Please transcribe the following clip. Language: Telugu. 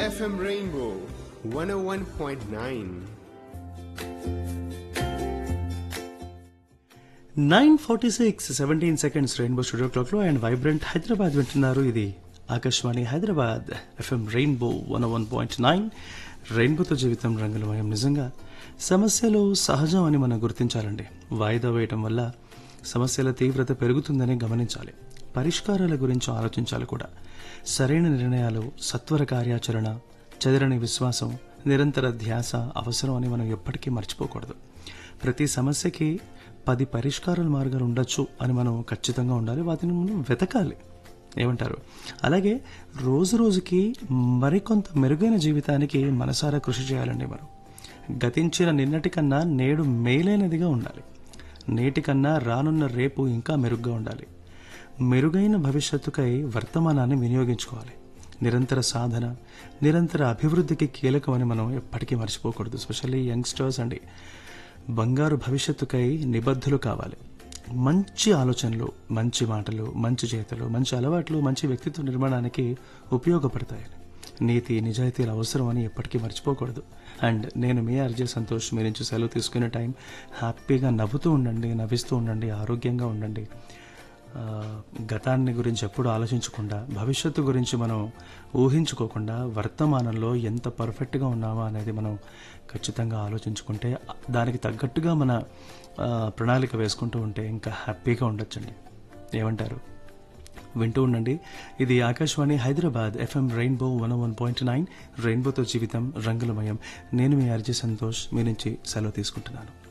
FM Rainbow 101.9. Nine forty six seventeen seconds rainbow studio clock లో అండ్ వైబ్రెంట్ హైదరాబాద్ వింటున్నారు ఇది Akashvani Hyderabad FM rainbow one one point nine రెయిన్బోతో జీవితం రంగులమయం నిజంగా సమస్యలు సహజం అని మనం గుర్తించాలండి వాయిదా వేయటం వల్ల సమస్యల తీవ్రత పెరుగుతుందని గమనించాలి పరిష్కారాల గురించి ఆలోచించాలి కూడా సరైన నిర్ణయాలు సత్వర కార్యాచరణ చెదరని విశ్వాసం నిరంతర ధ్యాస అవసరం అని మనం ఎప్పటికీ మర్చిపోకూడదు ప్రతి సమస్యకి పది పరిష్కారాల మార్గాలు ఉండొచ్చు అని మనం ఖచ్చితంగా ఉండాలి వాటిని మనం వెతకాలి ఏమంటారు అలాగే రోజు రోజుకి మరికొంత మెరుగైన జీవితానికి మనసారా కృషి చేయాలండి మనం గతించిన నిన్నటి కన్నా నేడు మేలైనదిగా ఉండాలి నేటి కన్నా రానున్న రేపు ఇంకా మెరుగ్గా ఉండాలి మెరుగైన భవిష్యత్తుకై వర్తమానాన్ని వినియోగించుకోవాలి నిరంతర సాధన నిరంతర అభివృద్ధికి కీలకమని మనం ఎప్పటికీ మర్చిపోకూడదు స్పెషల్లీ యంగ్స్టర్స్ అండి బంగారు భవిష్యత్తుకై నిబద్ధులు కావాలి మంచి ఆలోచనలు మంచి మాటలు మంచి చేతలు మంచి అలవాట్లు మంచి వ్యక్తిత్వ నిర్మాణానికి ఉపయోగపడతాయని నీతి నిజాయితీల అవసరం అని ఎప్పటికీ మర్చిపోకూడదు అండ్ నేను మీ ఆర్జే సంతోష్ మీ నుంచి సెలవు తీసుకునే టైం హ్యాపీగా నవ్వుతూ ఉండండి నవ్విస్తూ ఉండండి ఆరోగ్యంగా ఉండండి ఆ, గతాన్ని గురించి ఎప్పుడు ఆలోచించకుండా భవిష్యత్తు గురించి మనం ఊహించుకోకుండా వర్తమానంలో ఎంత పర్ఫెక్ట్గా ఉన్నామా అనేది మనం ఖచ్చితంగా ఆలోచించుకుంటే దానికి తగ్గట్టుగా మన ఆ, ప్రణాళిక వేసుకుంటూ ఉంటే ఇంకా హ్యాపీగా ఉండొచ్చండి ఏమంటారు వింటూ ఉండండి ఇది Akashvani Hyderabad FM rainbow one one point nine రెయిన్బోతో జీవితం రంగులమయం నేను మీ అర్జీ సంతోష్ మీ నుంచి సెలవు తీసుకుంటున్నాను